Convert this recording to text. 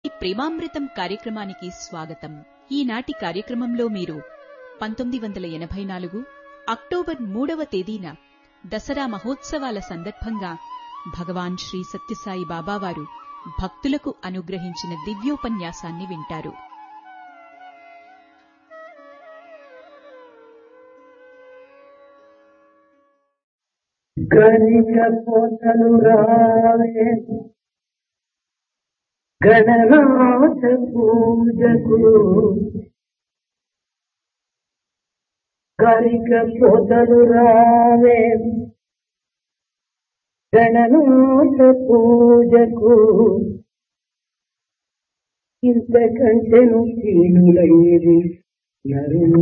ఈ ప్రేమామృతం కార్యక్రమానికి స్వాగతం ఈనాటి కార్యక్రమంలో మీరు పంతొమ్మిది వందల ఎనభై నాలుగు అక్టోబర్ మూడవ తేదీన దసరా మహోత్సవాల సందర్భంగా భగవాన్ శ్రీ సత్యసాయి బాబావారు భక్తులకు అనుగ్రహించిన దివ్యోపన్యాసాన్ని వింటారు గణిక పోతలు రావే గణనాథ పూజకు గరిక పోతలు రావే గణనాథ పూజకు ఇంతకంటెను కీనులైది నరులు